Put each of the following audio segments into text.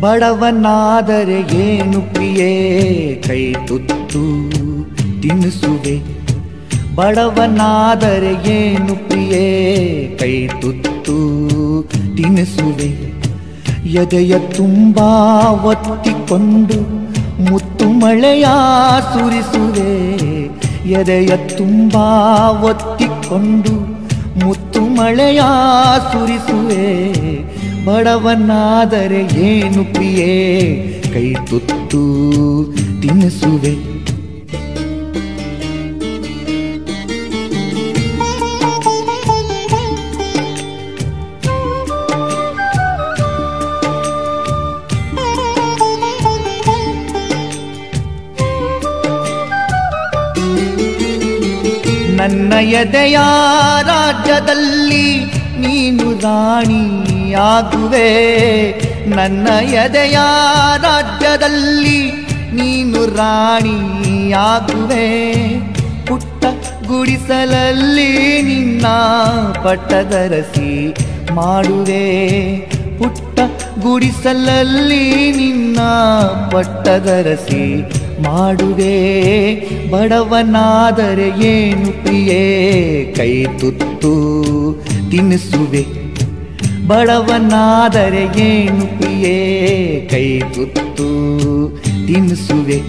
ಬಡವನಾದರೆ ಏನು ಪ್ರಿಯೇ ಕೈ ತುತ್ತು ತಿನ್ನಿಸುವೆ ಬಡವನಾದರೆ ಏನು ಪ್ರಿಯೇ ಕೈ ತುತ್ತು ತಿನ್ನಿಸುವೆ ಎದೆಯ ತುಂಬಾ ಒತ್ತಿಕೊಂಡು ಮುತ್ತು ಮಳೆಯ ಸುರಿಸುವೆ ಎದೆಯ ತುಂಬಾ ಒತ್ತಿಕೊಂಡು ಮುತ್ತು ಮಳೆಯ ಸುರಿಸುವೆ ಬಡವನಾದರೆ ಏನು ಪ್ರಿಯೇ ಕೈ ತುತ್ತು ತಿನ್ನಿಸುವೆ ನನ್ನ ಎದೆಯ ರಾಜ್ಯದಲ್ಲಿ ನೀನು ರಾಣಿಯಾಗುವೆ ನನ್ನ ಎದೆಯ ರಾಜ್ಯದಲ್ಲಿ ನೀನು ರಾಣಿಯಾಗುವೆ ಪುಟ್ಟ ಗುಡಿಸಲಲ್ಲಿ ನಿನ್ನ ಪಟ್ಟದರಸಿ ಮಾಡುವೆ ಪುಟ್ಟ ಗುಡಿಸಲಲ್ಲಿ ನಿನ್ನ ಪಟ್ಟದರಸಿ ಮಾಡುವೆ ಬಡವನಾದರೆ ಏನು ಪ್ರಿಯೇ ಕೈ ತುತ್ತು ತಿನ್ನಿಸುವೆ ಬಡವನಾದರೆ ಏನು ಪ್ರಿಯೇ ಕೈ ತುತ್ತು ತಿನ್ನಿಸುವೆ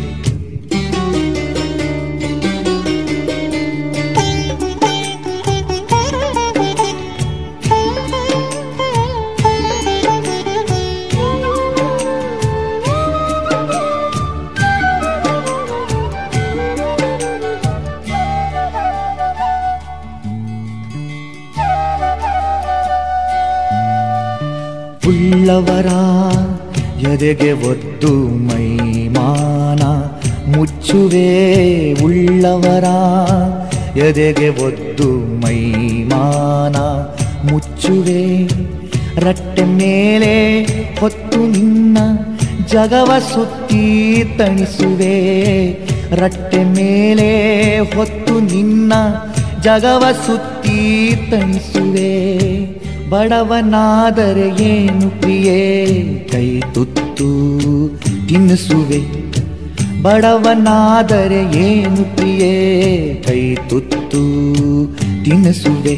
ಉಳ್ಳವರ ಎದೆಗೆ ಒದ್ದು ಮೈಮಾನ ಮುಚ್ಚುವೆ ಉಳ್ಳವರ ಎದೆಗೆ ಒದ್ದು ಮೈಮಾನ ಮುಚ್ಚುವೆ ರಟ್ಟೆ ಮೇಲೆ ಹೊತ್ತು ನಿನ್ನ ಜಗವ ಸುತ್ತಿ ತಣಿಸುವೆ ರಟ್ಟೆ ಮೇಲೆ ಹೊತ್ತು ನಿನ್ನ ಜಗವ ಸುತ್ತಿ ತಣಿಸುವೆ ಬಡವನಾದರೆ ಏನು ಪ್ರಿಯೇ ಕೈ ತುತ್ತು ತಿನ್ನಿಸುವೆ ಬಡವನಾದರೆ ಏನು ಪ್ರಿಯೇ ಕೈ ತುತ್ತು ತಿನ್ನಿಸುವೆ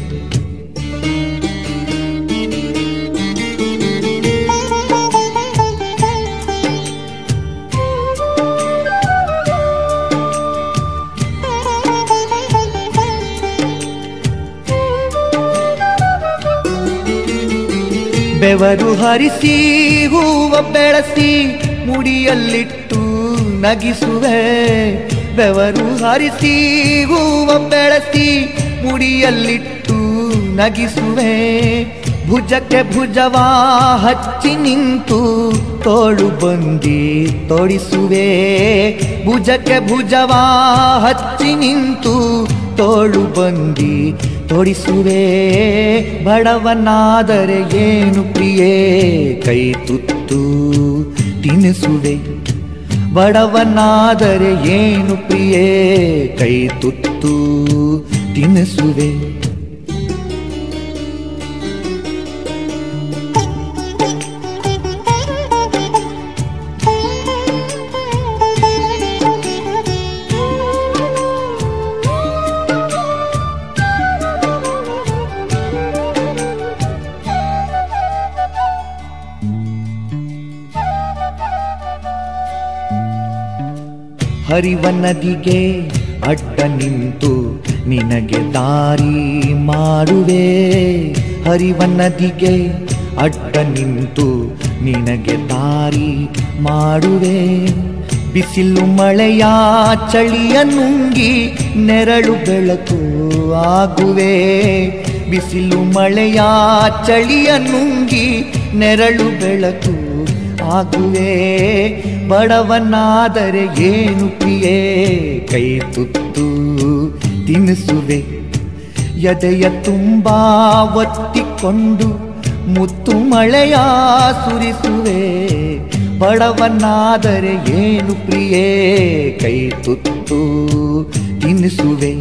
ಬೆವರು ಹರಿಸಿ ಹೂವ ಬೆಳೆಸಿ ಮುಡಿಯಲ್ಲಿಟ್ಟು ನಗಿಸುವೆ ಬೆವರು ಹರಿಸಿ ಹೂವ ಬೆಳೆಸಿ ಮುಡಿಯಲ್ಲಿಟ್ಟು ನಗಿಸುವೆ ಭುಜಕ್ಕೆ ಭುಜವಾ ಹಚ್ಚಿ ನಿಂತು ತೋಳು ಬಂದಿ ತೊಡಿಸುವೆ ಭುಜಕ್ಕೆ ಭುಜವಾ ಹಚ್ಚಿ ನಿಂತು ತೋಳು ಬಂದಿ ತೊಡಿಸುವೆ ಬಡವನಾದರೆ ಏನು ಪ್ರಿಯೇ ಕೈ ತುತ್ತು ತಿನ್ನಿಸುವೆ ಬಡವನಾದರೆ ಏನು ಪ್ರಿಯೇ ಕೈ ತುತ್ತು ತಿನ್ನಿಸುವೆ ಹರಿವ ನದಿಗೆ ಅಡ್ಡ ನಿಂತು ನಿನಗೆ ದಾರಿ ಮಾಡುವೆ ಹರಿವ ನದಿಗೆ ಅಡ್ಡ ನಿಂತು ನಿನಗೆ ದಾರಿ ಮಾಡುವೆ ಬಿಸಿಲು ಮಳೆಯ ಚಳಿಯ ನುಂಗಿ ನೆರಳು ಬೆಳಕು ಆಗುವೆ ಬಿಸಿಲು ಮಳೆಯ ಚಳಿಯ ನುಂಗಿ ನೆರಳು ಬೆಳಕು ಆಗುವೆ ಬಡವನಾದರೆ ಏನು ಪ್ರಿಯೇ ಕೈ ತುತ್ತು ತಿನ್ನಿಸುವೆ ಎದೆಯ ತುಂಬಾ ಒತ್ತಿಕೊಂಡು ಮುತ್ತು ಮಳೆಯ ಸುರಿಸುವೆ ಬಡವನಾದರೆ ಏನು ಪ್ರಿಯೇ ಕೈ ತುತ್ತು ತಿನ್ನಿಸುವೆ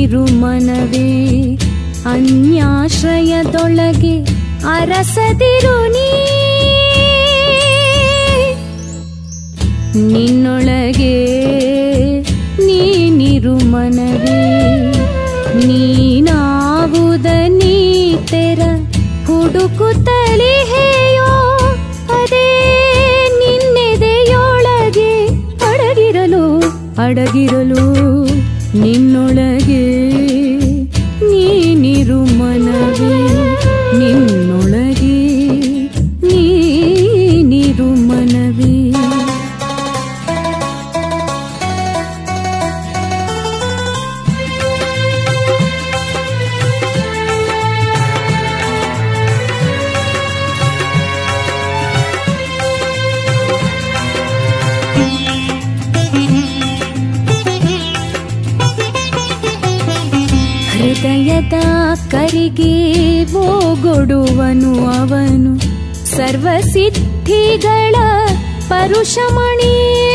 ನೀನಿರು ಮನವೇ ಅನ್ಯಾಶ್ರಯದೊಳಗೆ ಅರಸದಿರು ನೀ ನಿನ್ನೊಳಗೆ ನೀನಿರು ಮನವೇ ನೀನಾವುದ ನೀ ತೆರ ಹುಡುಕುತ್ತಲಿಹೆಯೋ ಅದೇ ನಿನ್ನೆದೆಯೊಳಗೆ ಅಡಗಿರಲು ಅಡಗಿರಲು ನಿನ್ನೊಳಗೆ ನೀನಿರು ಮನವೇ ನಿನ್ನೊಳಗೆ ನೀನಿರು ಮನವೇ ಹೃದಯದ ಕರಿಗೆ ಓಗೊಡುವನು ಅವನು ಸರ್ವಸಿದ್ಧಿಗಳ ಪರುಷಮಣಿ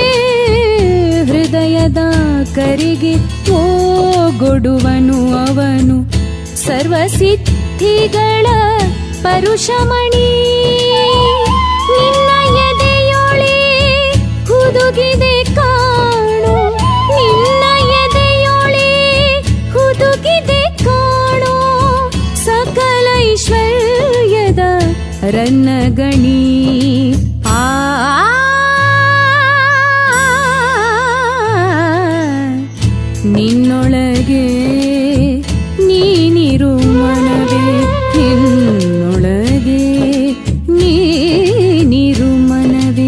ಹೃದಯದ ಕರಿಗೆ ಓಗೊಡುವನು ಅವನು ಸರ್ವಸಿದ್ಧಿಗಳ ಪರುಷಮಣಿ ನಿನ್ನ ಎದೆಯೊಳೆ ಹುದುಗಿದೆ ಕಾಣು ನಿನ್ನ ಎದೆಯೊಳೆ ಹುದುಗಿದೆ ಕಾಣೋ ಸಕಲ ಐಶ್ವರ್ಯದ ರನ್ನಗಣಿ ಆ ನಿನ್ನೊಳಗೆ ನೀನಿರು ಮನವೇ ನಿನ್ನೊಳಗೆ ನೀನಿರು ಮನವೇ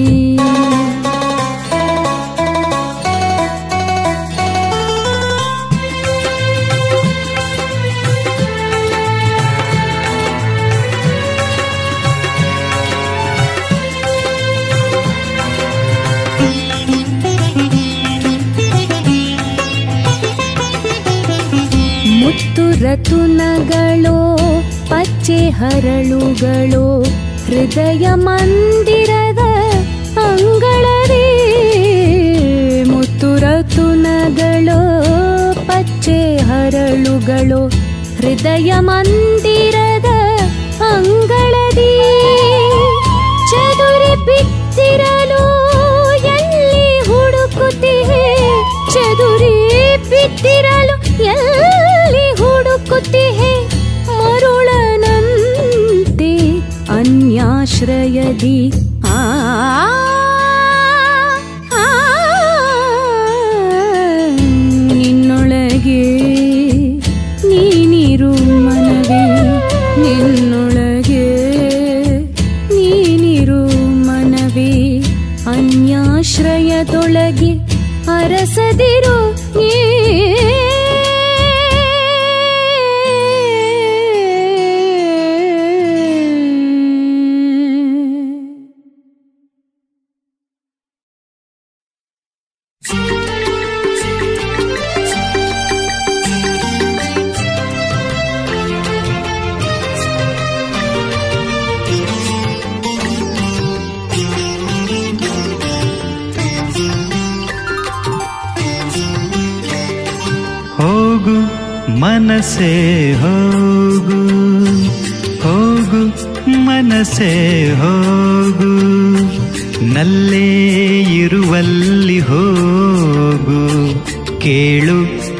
ಮುತ್ತು ರತುನಗಳೋ ಪಚ್ಚೆ ಹರಳುಗಳೋ ಹೃದಯ ಮಂದಿರದ ಅಂಗಳವೇ ಮುತ್ತು ರತುನಗಳೋ ಪಚ್ಚೆ ಹರಳುಗಳೋ ಹೃದಯ ಮಂದಿರದ ಅಂಗಳದಿ ಚದುರಿ ಬಿತ್ತಿರಲು ಎಲ್ಲಿ ಹುಡುಕುತ್ತಿಹೆ ಚದುರಿ ಬಿತ್ತಿರಲು ಎಲ್ಲಿ ಹುಡುಕುತ್ತಿಹೆ ಮರುಳನಂತೆ ಅನ್ಯಾಶ್ರಯದಿ ಆ ಆ, ನಿನ್ನೊಳಗೆ ನೀನಿರು ಮನವೇ ನಿನ್ನೊಳಗೆ ನೀನಿರು ಮನವೇ ಅನ್ಯಾಶ್ರಯದೊಳಗೆ ಅರಸದಿರು ಏ ಹೋಗು ಮನಸೆ ಹೋಗು ಹೋಗು ಮನಸೆ ಹೋಗು ನಲ್ಲೇ ಇರುವಲ್ಲಿ ಹೋಗು ಕೇಳು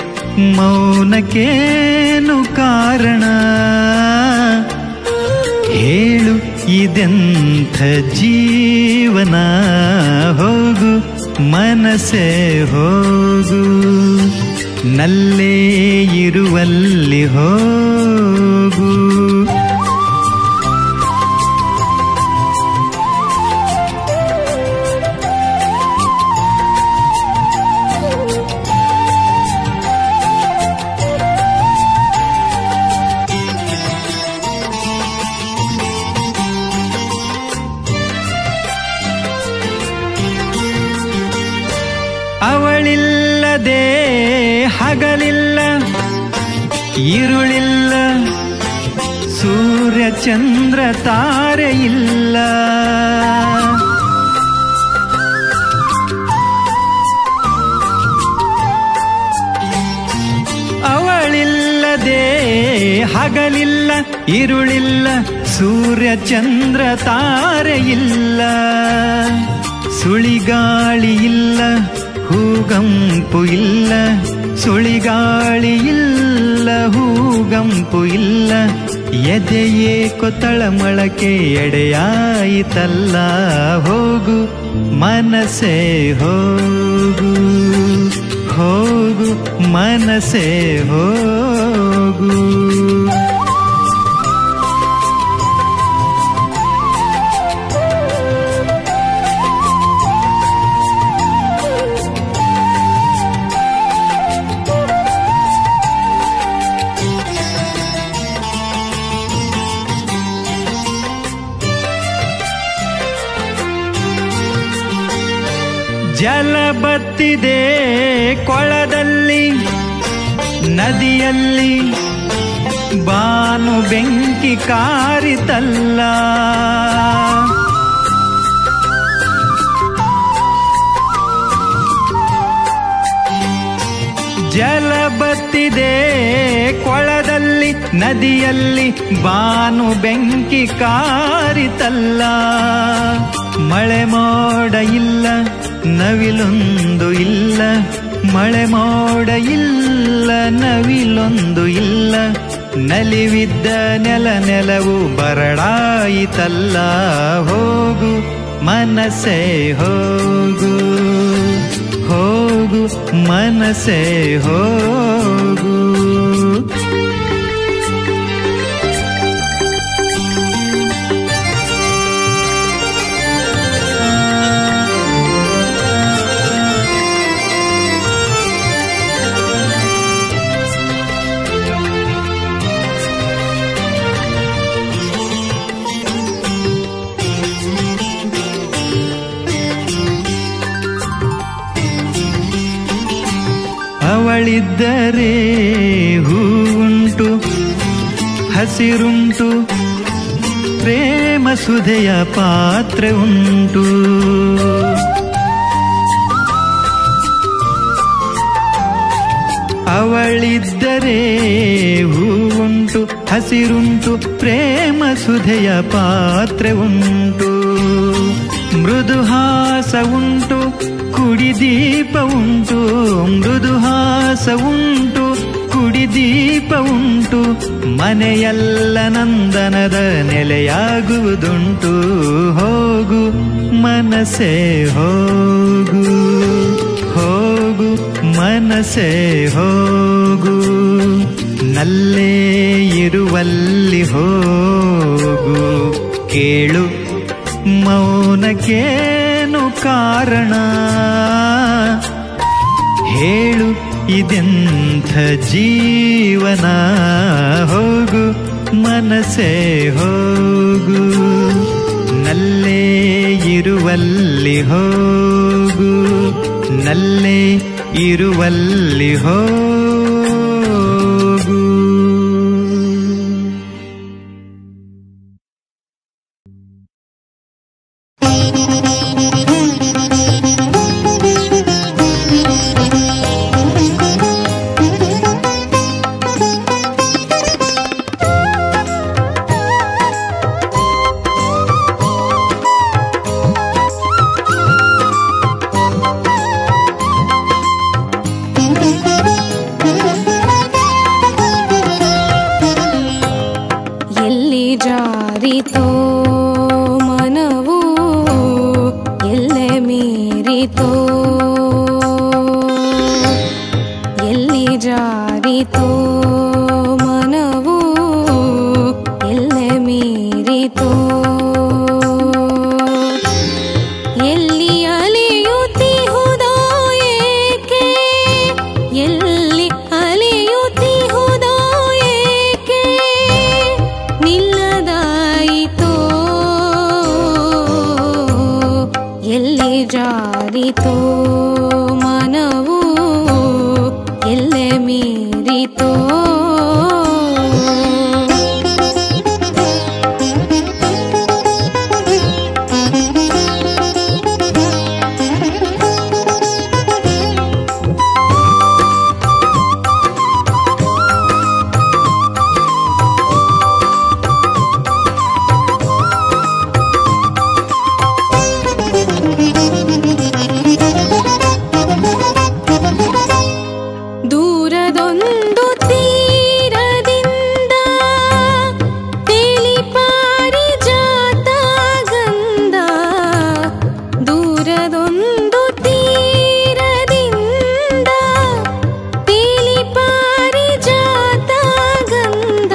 ಮೌನಕ್ಕೇನು ಕಾರಣ ಹೇಳು ಇದೆಂಥ ಜೀವನ ಹೋಗು ಮನಸೆ ಹೋಗು ನಲ್ಲೇ ಇರುವಲ್ಲಿ ಹೋಗು ಅವಳಿಲ್ಲದೆ ಹಗಲಿಲ್ಲ ഇരുളില്ല ಸೂರ್ಯ ಚಂದ್ರ ತಾರೆ ಇಲ್ಲ ಅವಳಿಲ್ಲ ಹಗಲಿಲ್ಲ ಇರುಳಿಲ್ಲ ಸೂರ್ಯ ಚಂದ್ರ ತಾರೆ ಇಲ್ಲ ಸುಳಿಗಾಳಿ ಇಲ್ಲ ಹೂಗಂಪು ಇಲ್ಲ ಸುಳಿಗಾಳಿ ಇಲ್ಲ ಹೂಗಂಪು ಇಲ್ಲ ಎದೆಯೇ ಕೊತ್ತಳ ಮೊಳಕೆ ಎಡೆಯಾಯಿತಲ್ಲ ಹೋಗು ಮನಸೇ ಹೋಗು ಹೋಗು ಮನಸೇ ಹೋಗು ಜಲ ಬತ್ತಿದೆ ಕೊಳದಲ್ಲಿ ನದಿಯಲ್ಲಿ ಬಾನು ಬೆಂಕಿ ಕಾರಿತಲ್ಲ ಜಲ ಬತ್ತಿದೆ ಕೊಳದಲ್ಲಿ ನದಿಯಲ್ಲಿ ಬಾನು ಬೆಂಕಿ ಕಾರಿತಲ್ಲ ಮಳೆ ಮೋಡ ಇಲ್ಲ ನವಿಲೊಂದು ಇಲ್ಲ ಮಳೆ ಮೋಡ ಇಲ್ಲ ನವಿಲೊಂದು ಇಲ್ಲ ನಲಿವಿದ್ದ ನೆಲ ನೆಲವು ಬರಡಾಯಿತಲ್ಲ ಹೋಗು ಮನಸ್ಸೇ ಹೋಗು ಹೋಗು ಮನಸ್ಸೇ ಹೋಗು ಅವಳಿದ್ದರೆ ಹೂವುಂಟು ಹಸಿರುಂಟು ಪ್ರೇಮ ಸುಧೆಯ ಪಾತ್ರೆ ಉಂಟು ಅವಳಿದ್ದರೆ ಹೂವುಂಟು ಹಸಿರುಂಟು ಪ್ರೇಮ ಸುಧೆಯ ಪಾತ್ರೆ ಉಂಟು ಮೃದುಹಾಸ ಉಂಟು ಕುಡಿದೀಪ ಉಂಟು ಮೃದುಹಾಸ ಉಂಟು ಕುಡಿದೀಪ ಉಂಟು ಮನೆಯಲ್ಲ ನಂದನದ ನೆಲೆಯಾಗುವುದುಂಟು ಹೋಗು ಮನಸೇ ಹೋಗು ಹೋಗು ಮನಸೇ ಹೋಗು ನಲ್ಲೇ ಇರುವಲ್ಲಿ ಹೋಗು ಕೇಳು ಮೌನಕ್ಕೇನು ಕಾರಣ ಹೇಳು ಇದೆಂಥ ಜೀವನ ಹೋಗು ಮನಸೇ ಹೋಗು ನಲ್ಲೇ ಇರುವಲ್ಲಿ ಹೋಗು ನಲ್ಲೇ ಇರುವಲ್ಲಿ ಹೋಗು ಎಲ್ಲಿ ಜಾರಿತೋ ಮನವು ಎಲ್ಲೆ ಮೀರಿತೋ ಎಲ್ಲಿ ಜಾರಿತೋ ಮನವು ಎಲ್ಲೆ ಮೀರಿತೋ ಎಲ್ಲಿ ಅಲಿಯುತ್ತಿಹುದೋ ಏಕೆ ಎಲ್ಲಿ ಅಲಿಯುತ್ತಿಹುದೋ ಏಕೆ ನಿಲ್ಲದಾಯಿತೋ ಎಲ್ಲಿ ಜಾರಿತೋ ಮನವು ಎಲ್ಲೆ ಮೀರಿತೋ ದೂರದೊಂದು ತೀರದಿಂದ ತೇಲಿ ಪಾರಿಜಾತ ಗಂಧ ದೂರದೊಂದು ತೀರದಿಂದ ತೇಲಿ ಪಾರಿಜಾತ ಗಂಧ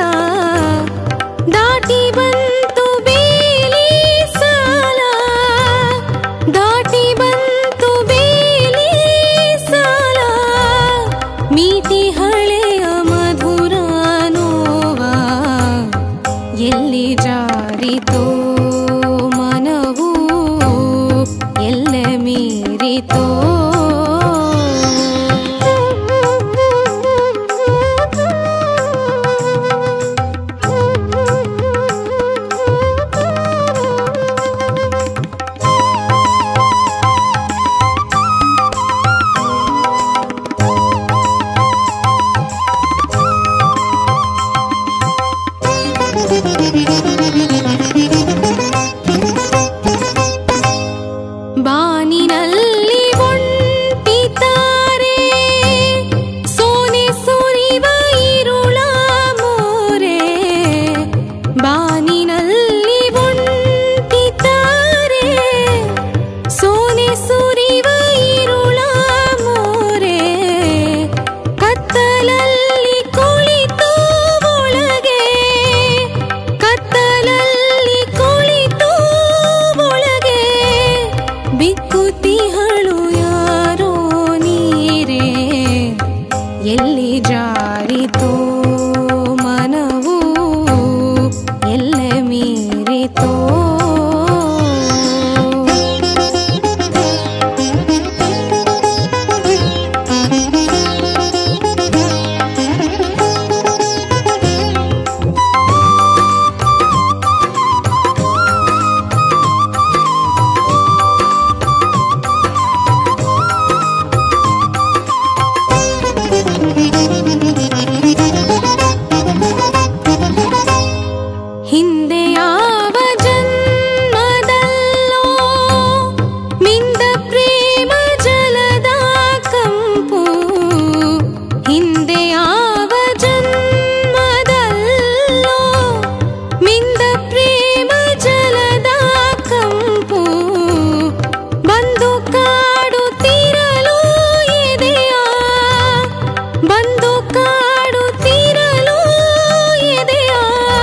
ದಾಟಿ ಬಂತು ಬೇಲಿ ಸಾಲ ದಾಟಿ ಬಂತು ಬೇಲಿ ಸಾಲ ಮೀಟಿ ಹಳೆಯ ಮಧುರ ನೋವ ಎಲ್ಲಿ ಜಾರಿತೋ ಮನವು ಎಲ್ಲೆ ಮೀರಿತೋ ಬಾನಿನಲ್ಲಿ ಒಂಟಿತಾರೆ ಸೋನೆ ಸುರಿವ ಇರುಳ ಮೋರೆ ಬಾನಿನಲ್ಲಿ ಒಂಟಿತಾರೆ ಸೋನೆ ಸುರಿವ ಇರುಳ ಮೋರೆ ಕತ್ತಲಲ್ಲಿ ಕುಳಿತು ಒಳಗೆ ಕತ್ತಲಲ್ಲಿ ಕುಳಿತು ಒಳಗೆ ಬಿಕ್ಕುತಿಹಳು ಯಾರೋ ನೀರೇ ಎಲ್ಲಿ ಜಾರಿತೋ ಮನವು ಎಲ್ಲೆ ಮೀರಿತೋ ಹಿಂದೆ ಯಾವ ಜನ್ಮದಲ್ಲೋ ಮಿಂದ ಪ್ರೇಮ ಜಲದ ಕಂಪು ಹಿಂದೆ ಯಾವ ಜನ್ಮದಲ್ಲೋ ಮಿಂದ ಪ್ರೇಮ ಜಲದ ಕಂಪು ಬಂದು ಕಾಡುತ್ತಿರಲು ಎದೆಯ ಬಂದು ಕಾಡುತ್ತಿರಲು ಎದೆಯ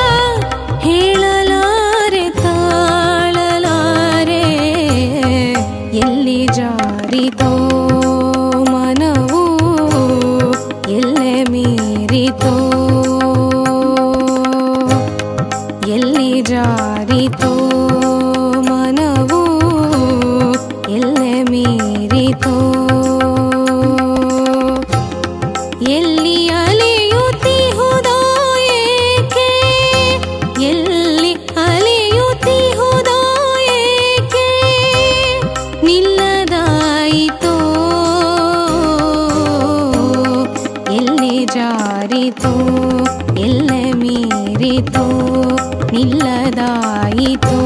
ಹೇಳಲಾರೆ ತಾಳಲಾರೆ ಎಲ್ಲಿ ಜಾರಿತೋ ಮನವು ಎಲ್ಲೆ ಮೀರಿತೋ ಎಲ್ಲಿ ಜಾರಿತೋ ಮನವು ಎಲ್ಲೆ ಮೀರಿತೋ ಎಲ್ಲಿ ಅಲೆಯುತ್ತಿಹುದೋ ಏಕೆ ಎಲ್ಲಿ ಅಲೆಯುತ್ತಿಹುದೋ ಏಕೆ ನಿಲ್ಲದಾಯಿತೋ ಎಲ್ಲಿ ಜಾರಿತೋ ಎಲ್ಲೆ ಮೀರಿತೋ ನಿಲ್ಲದಾಯಿತೋ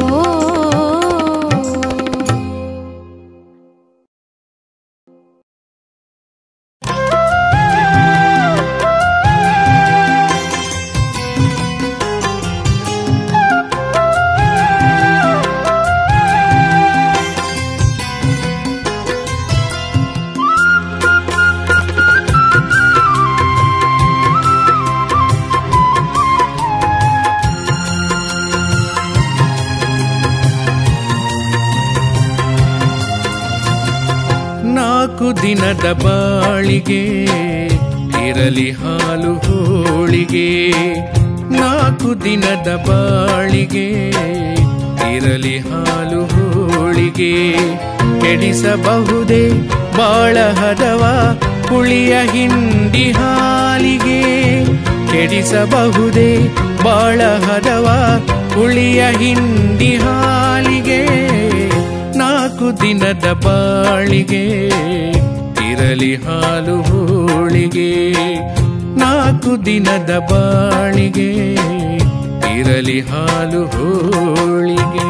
ನಾಲ್ಕು ದಿನದ ಬಾಳಿಗೆ ಇರಲಿ ಹಾಲು ಹೋಳಿಗೆ ನಾಲ್ಕು ದಿನದ ಬಾಳಿಗೆ ಇರಲಿ ಹಾಲು ಹೋಳಿಗೆ ಕೆಡಿಸಬಹುದೇ ಬಾಳ ಹದವ ಹುಳಿಯ ಹಿಂಡಿ ಹಾಲಿಗೆ ಕೆಡಿಸಬಹುದೇ ಬಾಳ ಹದವ ಹುಳಿಯ ಹಿಂಡಿ ಹಾಲಿಗೆ ನಾಲ್ಕು ದಿನದ ಬಾಳಿಗೆ ಇರಲಿ ಹಾಲು ಹೋಳಿಗೆ ನಾಲ್ಕು ದಿನದ ಬಾಳಿಗೆ ಇರಲಿ ಹಾಲು ಹೋಳಿಗೆ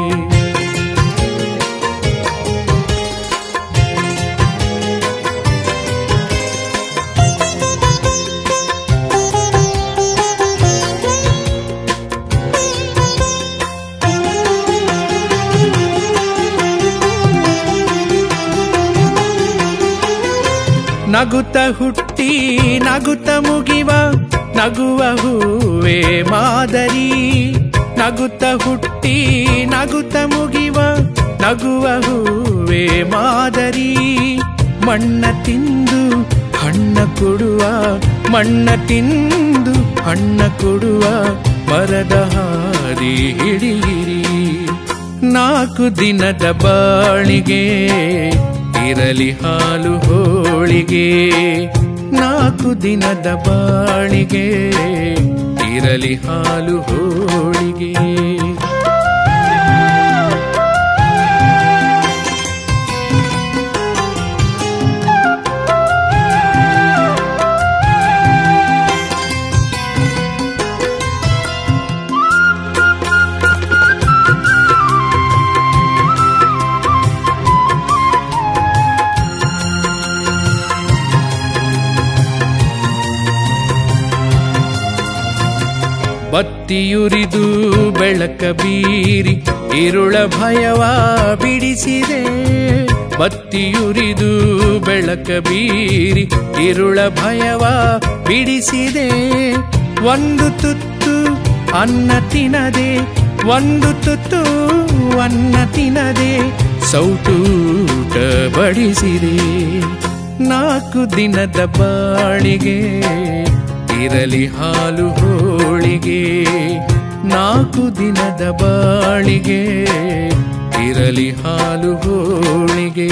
ನಗುತ್ತ ಹುಟ್ಟಿ ನಗುತ್ತ ಮುಗಿವ ನಗುವ ಹೂವೇ ಮಾದರಿ ನಗುತ್ತ ಹುಟ್ಟಿ ನಗುತ್ತ ಮುಗಿವ ನಗುವ ಹೂವೇ ಮಾದರಿ ಮಣ್ಣ ತಿಂದು ಹಣ್ಣ ಕೊಡುವ ಮಣ್ಣ ತಿಂದು ಹಣ್ಣ ಕೊಡುವ ಮರದ ಹಾದಿ ಹಿಡಿಯಿರಿ ನಾಲ್ಕು ದಿನದ ಬಾಳಿಗೆ ಇರಲಿ ಹಾಲು ಹೋಳಿಗೆ ನಾಲ್ಕು ದಿನದ ಬಾಳಿಗೆ ಇರಲಿ ಹಾಲು ಹೋಳಿಗೆ ಬತ್ತಿಯುರಿದು ಬೆಳಕ ಬೀರಿ ಇರುಳ ಭಯವ ಬಿಡಿಸಿದೆ ಬತ್ತಿಯುರಿದು ಬೆಳಕ ಬೀರಿ ಇರುಳ ಭಯವ ಬಿಡಿಸಿದೆ ಒಂದು ತುತ್ತು ಅನ್ನ ತಿನ್ನದೆ ಒಂದು ತುತ್ತು ಅನ್ನ ತಿನ್ನದೆ ಸೌಟೂಟ ಬಡಿಸಿದೆ ನಾಲ್ಕು ದಿನದ ಬಾಳಿಗೆ ಇರಲಿ ಹಾಲು ಹೋಳಿಗೆ ನಾಲ್ಕು ದಿನದ ಬಾಳಿಗೆ ಇರಲಿ ಹಾಲು ಹೋಳಿಗೆ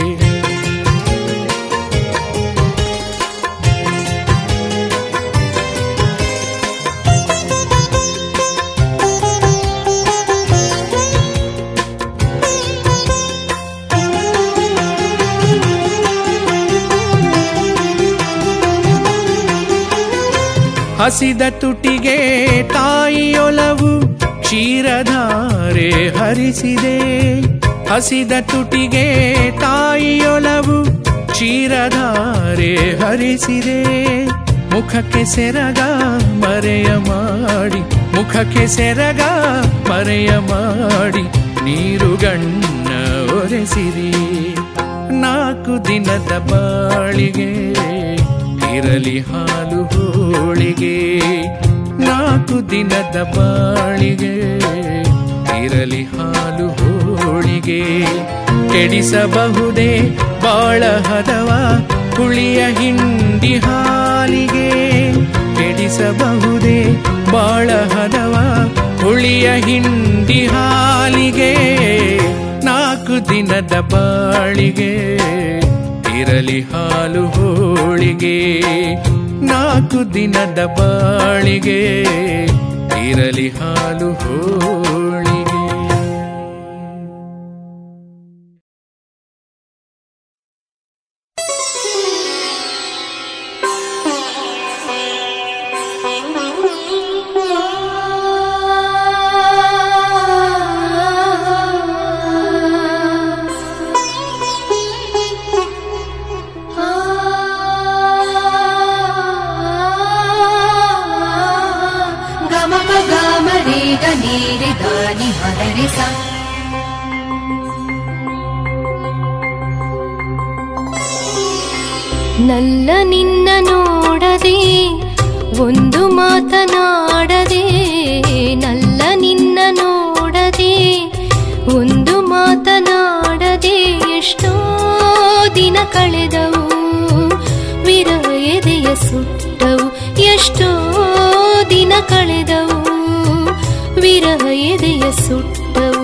ಹಸಿದ ತುಟಿಗೆ ತಾಯಿಯೊಲವು ಕ್ಷೀರಧಾರೆ ಹರಿಸಿದೆ ಹಸಿದ ತುಟಿಗೆ ತಾಯಿಯೊಲವು ಕ್ಷೀರಧಾರೆ ಹರಿಸಿದೆ ಮುಖಕ್ಕೆ ಸೆರಗ ಮರೆಯ ಮಾಡಿ ಮುಖಕ್ಕೆ ಸೆರಗ ಮರೆಯ ಮಾಡಿ ನೀರುಗಣ್ಣ ಒರೆಸಿರಿ ನಾಲ್ಕು ದಿನದ ಬಾಳಿಗೆ ಇರಲಿ ಹಾಲು ಹೋಳಿಗೆ ನಾಲ್ಕು ದಿನದ ಬಾಳಿಗೆ ಇರಲಿ ಹಾಲು ಹೋಳಿಗೆ ಕೆಡಿಸಬಹುದೇ ಬಾಳ ಹದವ ಹುಳಿಯ ಹಿಂಡಿ ಹಾಲಿಗೆ ಕೆಡಿಸಬಹುದೇ ಬಾಳ ಹದವ ಹುಳಿಯ ಹಿಂಡಿ ಹಾಲಿಗೆ ನಾಲ್ಕು ದಿನದ ಬಾಳಿಗೆ ಇರಲಿ ಹಾಲು ಹೋಳಿಗೆ ನಾಲ್ಕು ದಿನದ ಬಾಳಿಗೆ ಇರಲಿ ಹಾಲು ಹೋಳಿಗೆ ಗಮಪ ಗಾಮ ರೇ ಗ ನೀ ರೆ ಗ ನಿ ಹ ಗ ರೆ ಸ ನಲ್ಲ ನಿನ್ನ ನೋಡದೆ ಒಂದು ಮಾತನಾಡದೆ ನಲ್ಲ ನಿನ್ನ ನೋಡದೆ ಒಂದು ಮಾತನಾಡದೆ ಎಷ್ಟೋ ದಿನ ಕಳೆದವು ವಿರಹ ಎದೆಯ ಸುಟ್ಟವು ಎಷ್ಟೋ ದಿನ ಕಳೆದವು ವಿರಹ ಎದೆಯ ಸುಟ್ಟವು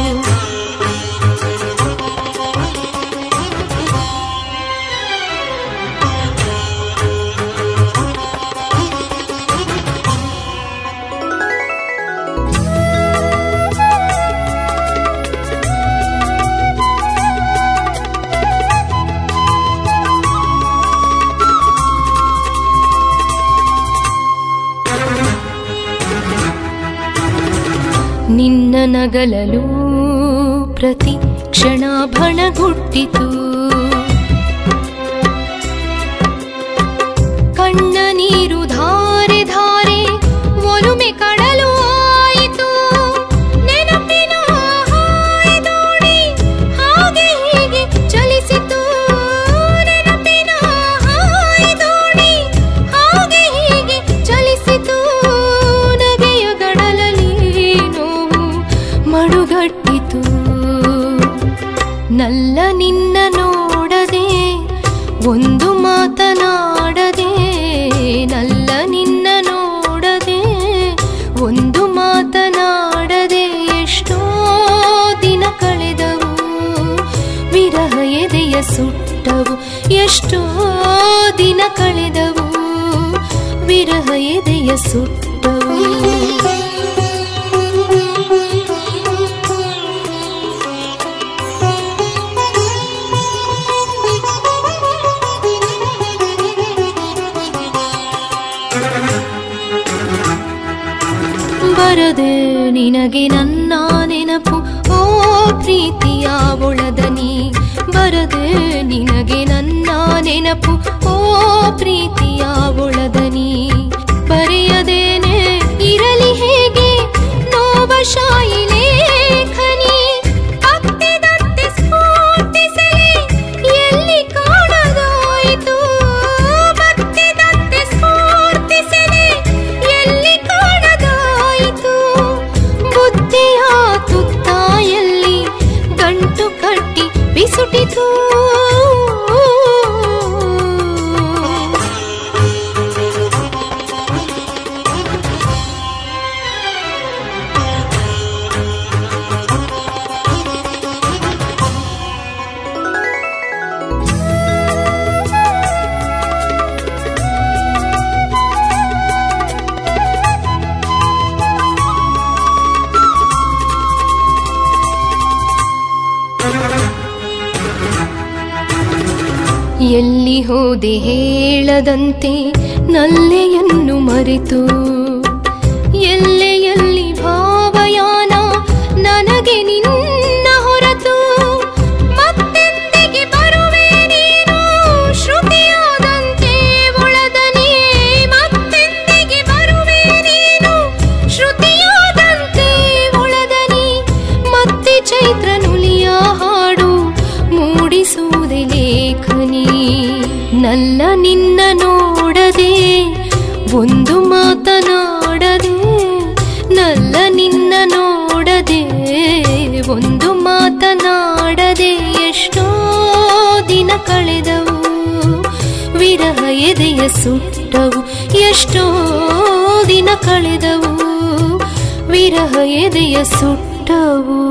ನಿನ್ನ ನಗಲಲು ಪ್ರತಿ ಕ್ಷಣ ಭಣಗುಟ್ಟಿತು ಕಣ್ಣ ನೀರು ಧಾರೆ ಧಾರೆ ಒಲುಮೆ ಕಡಲು ಆಯಿತು ನೆನಪಿನ ಹಾಯಿ ದೋಣಿ ಹಾಗೆ ಹೀಗೆ ಚಲಿಸಿತು ನೆನಪಿನ ವಿರಹ ಎದೆಯ ಸುಟ್ಟವು ಬರದೆ ನಿನಗೆ ನನ್ನ ನೆನಪು ಓ ಪ್ರೀತಿಯ ಒಳದನಿ ಬರದೆ ನಿನಗೆ ನನ್ನ ನೆನಪು ಓ ಪ್ರೀತಿಯ ಒಳದನಿ ಬರೆಯದೇನೆ ಇರಲಿ ಹೇಗೆ ನೋವ ಶಾಯಿ ಲೇಖನಿ ಅಪ್ಪಿದಂತೆ ಸ್ಫೂರ್ತಿಸಲಿ ಎಲ್ಲಿ ಕಾಣದಾಯಿತು ಬತ್ತಿದಂತೆ ಸ್ಫೂರ್ತಿಸಲಿ ಎಲ್ಲಿ ಕಾಣದಾಯಿತು ಬುದ್ಧಿಯ ತುತ್ತಾಯಲ್ಲಿ ಗಂಟು ಕಟ್ಟಿ ಬಿಸುಟಿತು ಎಲ್ಲಿ ಹೋದೆ ಹೇಳದಂತೆ ನಲ್ಲೆಯನ್ನು ಮರೆತು ಎಲ್ಲೆಯಲ್ಲಿ ಭಾವಯಾನ ನನಗೆ ನಿನ್ನ ಹೊರತು ಮತ್ತೆಂದಿಗೆ ಬರುವೆ ನೀನು ಶ್ರುತಿಯಾದಂತೆ ಒಳದನಿ ಮತ್ತೆಂದಿಗೆ ಬರುವೆ ನೀನು ಶ್ರುತಿಯಾದಂತೆ ಒಳದನಿ ಮತ್ತೆ ಚೈತ್ರ ನುಲಿಯ ಹಾಡು ಮೂಡಿಸುವುದೇ ಲೇಖನಿ ನಲ್ಲ ನಿನ್ನ ನೋಡದೆ ಒಂದು ಮಾತನಾಡದೆ ನಲ್ಲ ನಿನ್ನ ನೋಡದೆ ಒಂದು ಮಾತನಾಡದೆ ಎಷ್ಟೋ ದಿನ ಕಳೆದವು ವಿರಹ ಎದೆಯ ಸುಟ್ಟವು ಎಷ್ಟೋ ದಿನ ಕಳೆದವು ವಿರಹ ಎದೆಯ ಸುಟ್ಟವು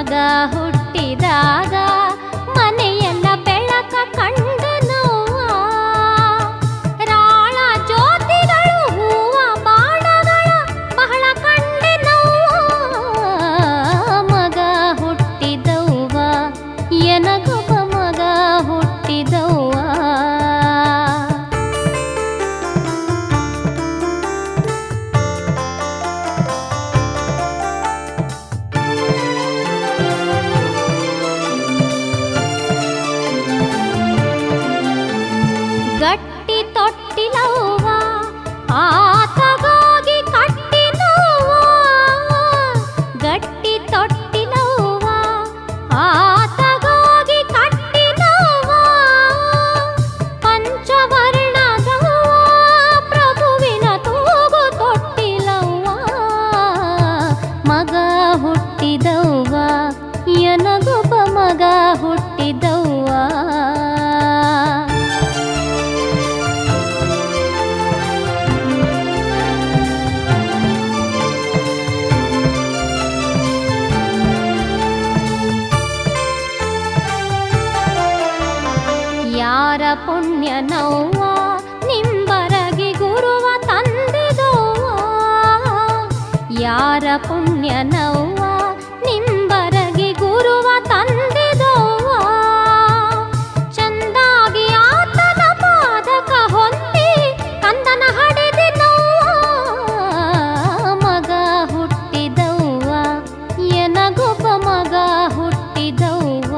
ಮಗ ಹುಟ್ಟಿದಾಗ ಮನೆಯೆಲ್ಲ ಬೆಳಕ ಕಂಡನವ್ವ ರಾಳ ಜ್ಯೋತಿಗಳು ಹೂವ ಬಾಣಗಳ ಬಹಳ ಕಂಡೆನವ್ವ ಮಗ ಹುಟ್ಟಿದವ್ವ ಎನಗೊಬ್ಬ ಮಗ ಹುಟ್ಟಿದವ್ವ ಗಟ್ಟಿ ತೊಟ್ಟಿಲವ್ವ ಆತಗಾಗಿ ಕಟ್ಟಿನವ್ವ ಗಟ್ಟಿ ತೊಟ್ಟಿಲವ್ವ ಆತಗಾಗಿ ಕಟ್ಟಿನವ್ವ ಪಂಚವರ್ಣದವ್ವ ಪ್ರಭುವಿನ ತೂಗು ತೊಟ್ಟಿಲವ್ವ ಮಗ ಹುಟ್ಟಿದವ್ವ ಎನಗೊಬ್ಬ ಮಗ ಹುಟ್ಟಿದವ್ವ ಯಾರ ಪುಣ್ಯ ನೋವ ನಿಂಬರಗಿ ಗುರುವ ತಂದಿದೋವ ಯಾರ ಪುಣ್ಯ ನೋವ ನಿಂಬರಗಿ ಗುರುವ ತಂದಿದೋವ ಚಂದಾಗಿ ಆತನ ಪಾದಕ ಹೊಂದಿ ಕಂದನ ಹಡೆದಿನೋವ ಮಗ ಹುಟ್ಟಿದವ್ವ ಎನಗೊಬ್ಬ ಮಗ ಹುಟ್ಟಿದವ್ವ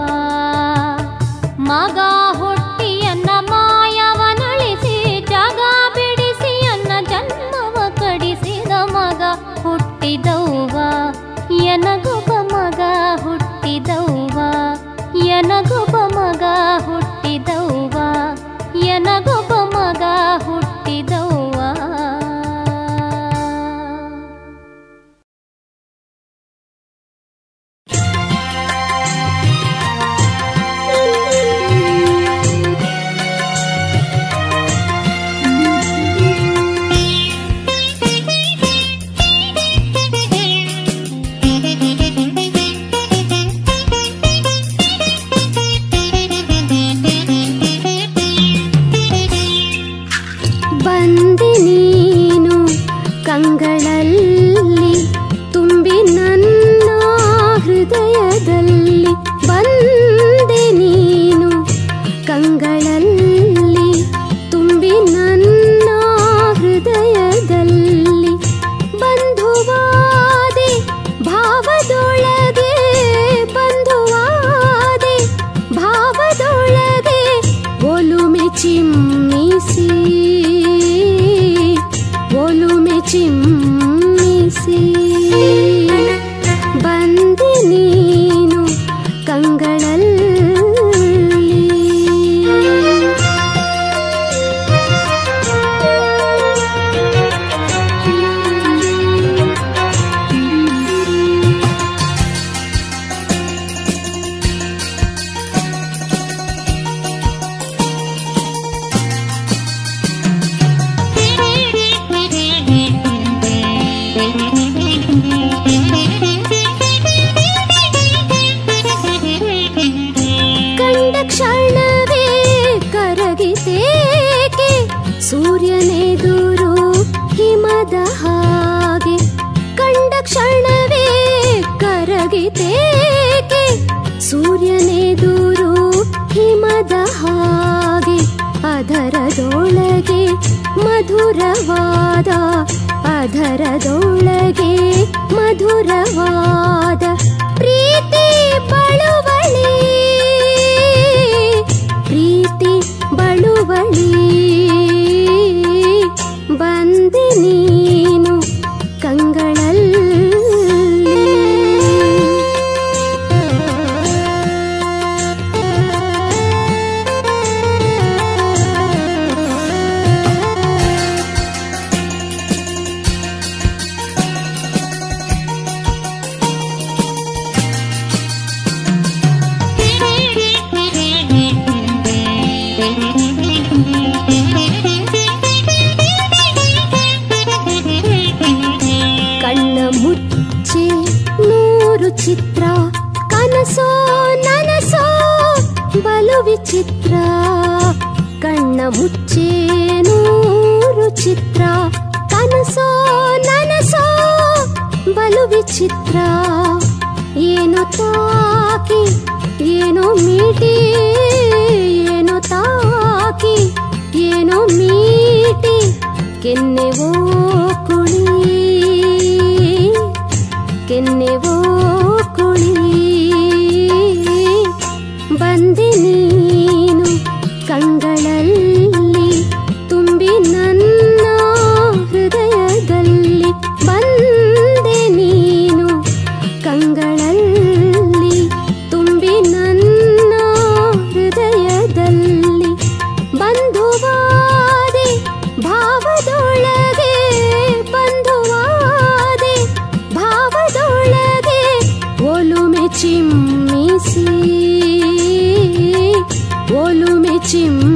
ಮಗ ಹುಟ್ಟಿಯನ್ನ ಮಾಯವನಳಿಸಿ ಜಗ ಬಿಡಿಸಿ ಅನ್ನ ಜನ್ಮವ ಕಡಿಸಿದ ಮಗ ಹುಟ್ಟಿದವ್ವ ಎನಗೊಬ್ಬ ಮಗ ಹುಟ್ಟಿದವ್ವ ಎನಗೊಬ್ಬ ಮಗ ಹುಟ್ಟಿದವ್ವ ಎನಗೊಬ್ಬ ಮಗ ಹುಟ್ಟಿದವ್ವ ಬಂದೆ ನೀನು ಕಂಗಳಲ್ಲಿ ತುಂಬಿ ನನ್ನ ಹೃದಯದಲ್ಲಿ ಬಂದೆ ನೀನು ಕಂಗಳಲ್ಲಿ ತುಂಬಿ ನನ್ನ ಹೃದಯದಲ್ಲಿ ಬಂಧುವಾದೆ ಭಾವದೊಳಗೆ ಬಂಧುವಾದೆ ಭಾವದೊಳಗೆ ಒಲುಮೆ ಚಿಮ್ಮಿಸಿ ಒಲುಮೆ ಚಿಮ್ಮಿಸಿ ಬಂದೆ ನೀನು ಕಂಗಳಲ್ಲಿ ಕಂಡ ಕ್ಷಣವೇ ಕರಗಿತೇಕೆ ಸೂರ್ಯನೆದುರು ಹಿಮದ ಹಾಗೆ ಕಂಡ ಕ್ಷಣವೇ ಕರಗಿತೇಕೆ ಸೂರ್ಯನೆದುರು ಹಿಮದ ಹಾಗೆ ಅದರದೊಳಗೆ ಮಧುರವಾದ ಅದರದೊಳಗೆ ಮಧುರವಾದ ಪ್ರೀತಿ ಬಳುವಳಿ ಪ್ರೀತಿ ಬಳುವಳಿ ಬಂದೆ ನೀನು ಕಂಗಳಲ್ಲಿ ಕಣ್ಣ ಮುಚ್ಚಿ ನೂರು ಚಿತ್ರ ಕನಸೋ ನನಸೋ ಬಲು ವಿಚಿತ್ರ ಕಣ್ಣ ಮುಚ್ಚೆ ನೂರು ಚಿತ್ರ ಕನಸೋ ನನಸೋ ಬಲು ವಿಚಿತ್ರ ಏನು ತಾಕಿ ಏನೋ ಮೀಟಿ ಏನೋ ತಾಕಿ ಏನೋ ಮೀಟಿ ಕೆನ್ನೆವೋ ಕುಳಿ ಕೆನ್ನೆವೋ ಕುಳಿ ಬಂದೆ ನೀನು ಕಂಗಳಲ್ಲಿ ತುಂಬಿ ನನ್ನ ಹೃದಯದಲ್ಲಿ ಬಂದೆ ನೀನು ಕಂಗಳಲ್ಲಿ ತುಂಬಿ ನನ್ನ ಹೃದಯದಲ್ಲಿ ಬಂಧುವಾದೆ ಭಾವದೊಳಗೆ ಬಂಧುವಾದೆ ಭಾವದೊಳಗೆ ಒಲುಮೆ ಚಿಮ್ಮಿಸಿ ಒಲುಮೆ ಚಿಮ್ಮಿಸಿ